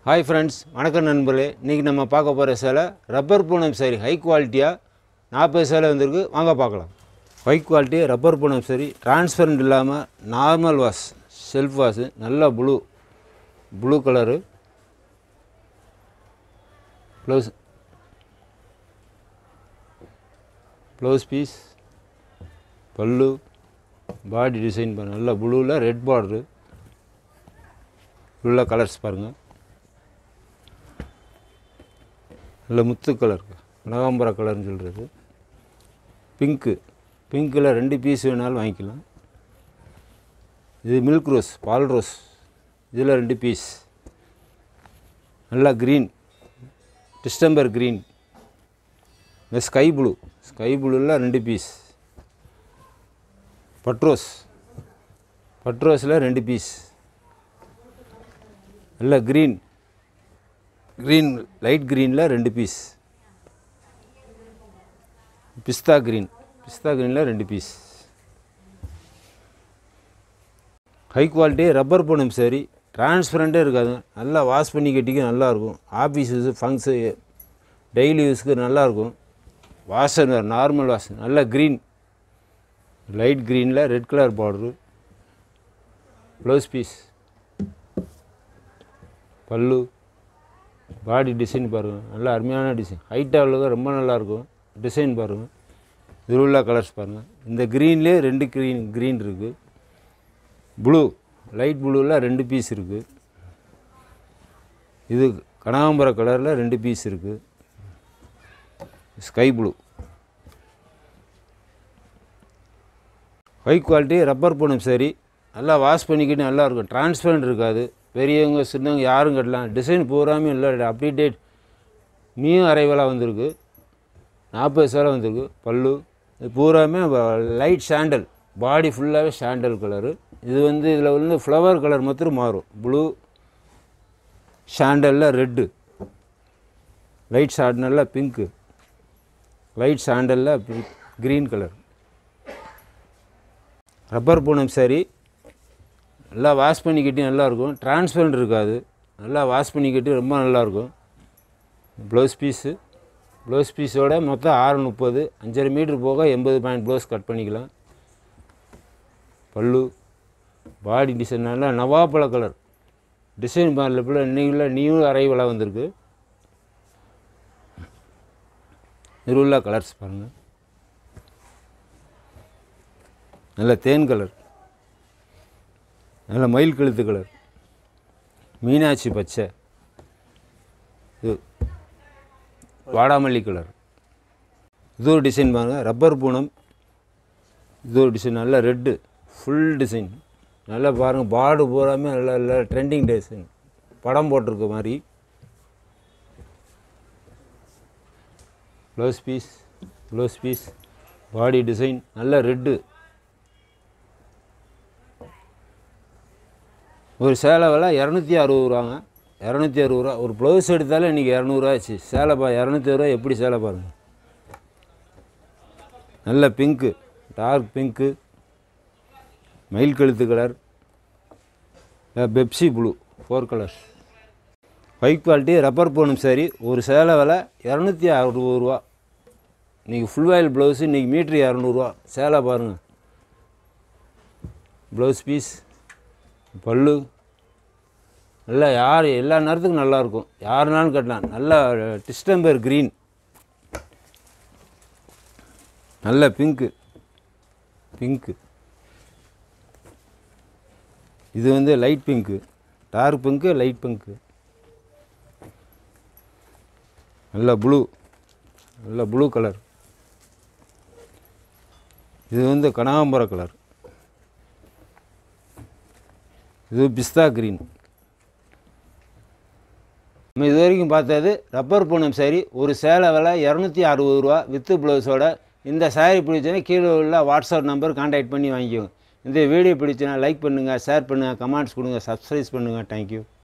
hi friends வணக்கம் நண்பர்களே இன்றைக்கி நம்ம பார்க்க போகிற சேலை ரப்பர் பூனம் சரி ஹை குவாலிட்டியாக நாற்பது சேலை வந்திருக்கு வாங்க பார்க்கலாம் high quality rubber Poonam sari transparent இல்லாமல் நார்மல் வாஷ் செல்ஃப் வாஷு நல்ல blue blue colour blouse blouse piece பல்லு பாடி டிசைன் பாருங்க நல்லா ப்ளூவில் ரெட் பார்டரு உள்ள கலர்ஸ் பாருங்கள் நல்ல முத்து கலர் கனகாம்பர கலர்னு சொல்கிறது பிங்க்கு பிங்க்கில் ரெண்டு பீஸ் வேணாலும் வாங்கிக்கலாம் இது மில்க் ரோஸ் பால் ரோஸ் இதில் ரெண்டு பீஸ் நல்லா க்ரீன் டிஸ்டம்பர் க்ரீன் இந்த ஸ்கை ப்ளூ ஸ்கை ப்ளூவில் ரெண்டு பீஸ் பட்ரோஸ் பட்ரோஸில் ரெண்டு பீஸ் நல்ல க்ரீன் க்ரீன் லைட் க்ரீனில் ரெண்டு பீஸ் பிஸ்தா க்ரீன் பிஸ்தா க்ரீனில் ரெண்டு piece high quality rubber Poonam sari டிரான்ஸ்பரண்ட்டே இருக்காது நல்லா வாஷ் பண்ணி கட்டிக்க நல்லாயிருக்கும் ஆஃபீஸ் யூஸு ஃபங்க்ஸு டெய்லி யூஸ்க்கு நல்லாயிருக்கும் வாஷர் நார்மல் வாஷ் நல்ல க்ரீன் லைட் க்ரீனில் red colour border blouse piece பல்லு பாடி டிசைன் பாருங்கள் நல்லா அருமையான டிசைன் ஹைட்டாக உள்ளது ரொம்ப நல்லாயிருக்கும் டிசைன் பாருங்கள் இதில் உள்ள கலர்ஸ் பாருங்கள் இந்த க்ரீன்லேயே ரெண்டு க்ரீன் க்ரீன் இருக்குது ப்ளூ லைட் ப்ளூவில் ரெண்டு பீஸ் இருக்குது இது கனகாம்பர கலரில் ரெண்டு பீஸ் இருக்குது sky blue high quality rubber Poonam sari நல்லா வாஷ் பண்ணிக்கிட்டு நல்லா இருக்கும் டிரான்ஸ்பரண்ட் இருக்காது பெரியவங்க சின்னவங்க யாரும் கட்டலாம் டிசைன் பூராமே இல்லை அப்டேட் நியூ அரைவலாக வந்திருக்கு நாற்பது சேலை வந்திருக்கு பல்லு இது பூராமே லைட் சாண்டல் பாடி ஃபுல்லாகவே சாண்டல் கலரு இது வந்து இதில் வந்து ஃப்ளவர் கலர் மாத்திரம் மாறும் ப்ளூ சாண்டலில் ரெட்டு லைட் சாண்டலில் பிங்க்கு லைட் சாண்டலில் green colour rubber Poonam sari நல்லா வாஷ் பண்ணிக்கிட்டு நல்லாயிருக்கும் டிரான்ஸ்பரண்ட் இருக்காது நல்லா வாஷ் பண்ணிக்கிட்டு ரொம்ப நல்லாயிருக்கும் ப்ளவுஸ் பீஸு ப்ளவுஸ் பீஸோட மொத்தம் ஆறு முப்பது அஞ்சரை மீட்ரு போக எண்பது பாயிண்ட் ப்ளவுஸ் கட் பண்ணிக்கலாம் பல்லு பாடி டிசைன் நல்லா நவாப்பழ கலர் டிசைன் பாரில் இப்போ இன்னைக்குள்ள நியூ அரைவலாக வந்திருக்கு இதில் உள்ள கலர்ஸ் பாருங்கள் நல்ல தேன் கலர் நல்ல மயில் கழுத்து கலர் மீனாட்சி பச்சை இது வாடாமல்லி கலர் இது ஒரு டிசைன் பாருங்கள் ரப்பர் பூனம் இது ஒரு டிசைன் நல்ல ரெட்டு ஃபுல் டிசைன் நல்லா பாருங்கள் பாடு பூராமே நல்ல நல்ல ட்ரெண்டிங் டிசைன் படம் போட்டிருக்க மாதிரி blouse piece blouse piece body design நல்ல ரெட்டு ஒரு சேலை விலை இரநூத்தி அறுபது ரூபாங்க இரநூத்தி அறுபது ரூபா ஒரு ப்ளவுஸ் எடுத்தாலே இன்றைக்கி இரநூறுவா ஆச்சு சேலை பா இரநூத்தி ரூபா எப்படி சேலை பாருங்கள் நல்ல பிங்க்கு டார்க் பிங்க்கு மயில் கழுத்து colour Pepsi blue four colour high quality rubber Poonam sari ஒரு சேலை விலை இரநூத்தி அறுபது ரூபா இன்றைக்கி ஃபுல் ஆயில் ப்ளவுஸு இன்றைக்கி மீட்ரு இரநூறுவா சேலை பாருங்கள் ப்ளவுஸ் பீஸ் பல்லு நல்லா யார் எல்லா நேரத்துக்கும் நல்லாயிருக்கும் யாருனாலும் கட்டலாம் நல்லா டிஸ்டம்பர் க்ரீன் நல்ல பிங்க்கு பிங்க்கு இது வந்து light pink dark pink light pink நல்ல ப்ளூ நல்ல ப்ளூ கலர் இது வந்து கனகாம்பர கலர் இது பிஸ்தா க்ரீன் நம்ம இது வரைக்கும் பார்த்தது ரப்பர் பூனம் சாரி ஒரு சேலை விலை இரநூத்தி அறுபது ரூபா வித்து ப்ளவுஸோட இந்த சாரீ பிடிச்சுன்னா கீழே உள்ள வாட்ஸ்அப் நம்பர் கான்டாக்ட் பண்ணி வாங்கிக்கோங்க இந்த வீடியோ பிடிச்சுன்னா லைக் பண்ணுங்கள் ஷேர் பண்ணுங்கள் கமெண்ட்ஸ் கொடுங்க சப்ஸ்கிரைப் பண்ணுங்கள் தேங்க்யூ